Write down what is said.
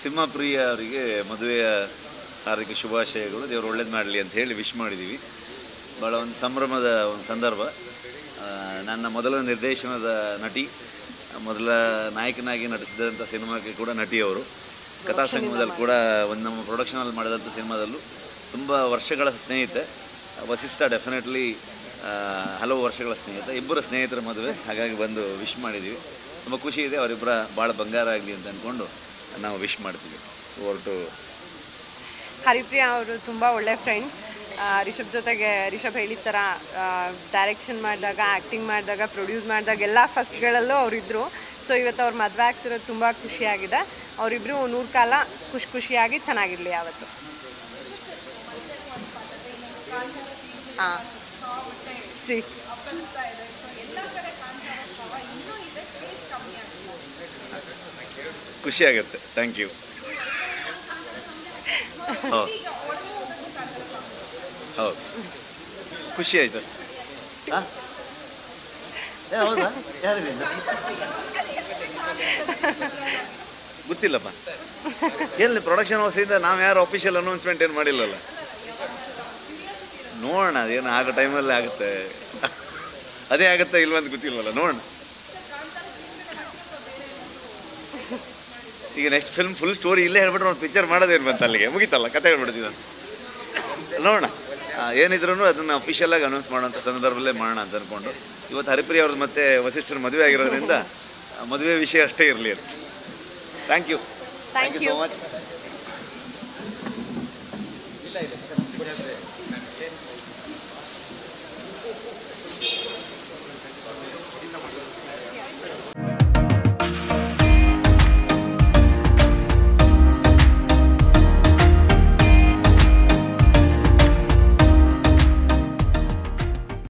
cinema ಪ್ರಿಯ ಅವರಿಗೆ ಮದುವೆಯ ಹಾರ್ದಿಕ ಶುಭಾಶಯಗಳು ದೇವರು ಒಳ್ಳೇದು ಮಾಡಲಿ ಅಂತ ಹೇಳಿ ವಿಶ್ ಮಾಡಿದ್ದೀವಿ ಭಾಳ ಒಂದು ಸಂಭ್ರಮದ ಒಂದು ಸಂದರ್ಭ ಆ, ನನ್ನ ಮೊದಲ ನಿರ್ದೇಶನದ ನಟಿ ಮೊದಲ ನಾಯಕನಾಗಿ ನಟಿಸಿದಂಥ ಸಿನಿಮಾಕ್ಕೆ ಕೂಡ ನಟಿಯವರು ಕಥಾ ಸಂಗಮದಲ್ಲಿ ಕೂಡ ಒಂದು ನಮ್ಮ ಪ್ರೊಡಕ್ಷನಲ್ಲಿ ಮಾಡಿದಂಥ ಸಿನಿಮಾದಲ್ಲೂ ತುಂಬ ವರ್ಷಗಳ ಸ್ನೇಹಿತೆ ವಸಿಷ್ಠ ಡೆಫಿನೆಟ್ಲಿ ಹಲವು ವರ್ಷಗಳ ಸ್ನೇಹಿತ ಇಬ್ಬರು ಸ್ನೇಹಿತರ ಮದುವೆ ಹಾಗಾಗಿ ಬಂದು ವಿಶ್ ಮಾಡಿದ್ದೀವಿ ತುಂಬ ಖುಷಿ ಇದೆ ಅವರಿಬ್ಬರ ಭಾಳ ಬಂಗಾರ ಆಗಲಿ ಅಂತ ಅಂದ್ಕೊಂಡು ನಾವು ವಿಶ್ ಮಾಡ್ತೀವಿ ಹೊರಟು ಹರಿಪ್ರಿಯಾ ಅವರು ತುಂಬ ಒಳ್ಳೆ ಫ್ರೆಂಡ್ ರಿಷಬ್ ಜೊತೆಗೆ ರಿಷಬ್ ಹೇಳಿದ ಥರ ಡೈರೆಕ್ಷನ್ ಮಾಡಿದಾಗ ಆ್ಯಕ್ಟಿಂಗ್ ಮಾಡಿದಾಗ ಪ್ರೊಡ್ಯೂಸ್ ಮಾಡಿದಾಗ ಎಲ್ಲ ಫಸ್ಟ್ಗಳಲ್ಲೂ ಅವರಿದ್ದರು ಸೊ ಇವತ್ತು ಅವ್ರ ಮದುವೆ ಆಗ್ತಿರೋದು ತುಂಬ ಖುಷಿಯಾಗಿದೆ ಅವರಿಬ್ಬರು ನೂರು ಕಾಲ ಖುಷಿ ಖುಷಿಯಾಗಿ ಚೆನ್ನಾಗಿರಲಿ ಯಾವತ್ತು ಹಾಂ ಸಿ ಖುಷಿ ಆಗುತ್ತೆ ಥ್ಯಾಂಕ್ ಯು ಹೌದು ಹೌದು ಖುಷಿ ಆಯ್ತು ಅಷ್ಟೇ ಹಾಂ ಹೌದಾ ಯಾರಿಲ್ಲ ಗೊತ್ತಿಲ್ಲಪ್ಪ ಎಲ್ಲಿ ಪ್ರೊಡಕ್ಷನ್ ಹೌಸಿಂದ ನಾವು ಯಾರು ಅಫಿಷಿಯಲ್ ಅನೌನ್ಸ್ಮೆಂಟ್ ಏನು ಮಾಡಿಲ್ಲಲ್ಲ ನೋಡೋಣ ಅದೇನು ಆಗೋ ಟೈಮಲ್ಲಿ ಆಗುತ್ತೆ ಅದೇ ಆಗುತ್ತಾ ಇಲ್ವ ಅಂತ ಗೊತ್ತಿಲ್ವಲ್ಲ ನೋಡೋಣ ಈಗ ನೆಕ್ಸ್ಟ್ ಫಿಲ್ಮ್ ಫುಲ್ ಸ್ಟೋರಿ ಇಲ್ಲೇ ಹೇಳ್ಬಿಟ್ರೆ ಒಂದು ಪಿಕ್ಚರ್ ಮಾಡೋದೇನು ಬಂತ ಅಲ್ಲಿಗೆ ಮುಗೀತಲ್ಲ ಕತೆ ಹೇಳ್ಬಿಡ್ತೀವಿ ಅಂತ ನೋಡೋಣ ಏನಿದ್ರು ಅದನ್ನು ಅಫಿಷಿಯಲ್ ಆಗಿ ಅನೌನ್ಸ್ ಮಾಡೋಂಥ ಸಂದರ್ಭದಲ್ಲೇ ಮಾಡೋಣ ಅಂತ ಅಂದ್ಕೊಂಡು ಇವತ್ತು ಹರಿಪ್ರಿಯ ಅವ್ರದ್ದು ಮತ್ತೆ ವಸಿಷ್ಠರ ಮದುವೆ ಆಗಿರೋದ್ರಿಂದ ಆ ಮದುವೆ ವಿಷಯ ಅಷ್ಟೇ ಇರಲಿ ಅಂತ thank you thank you so much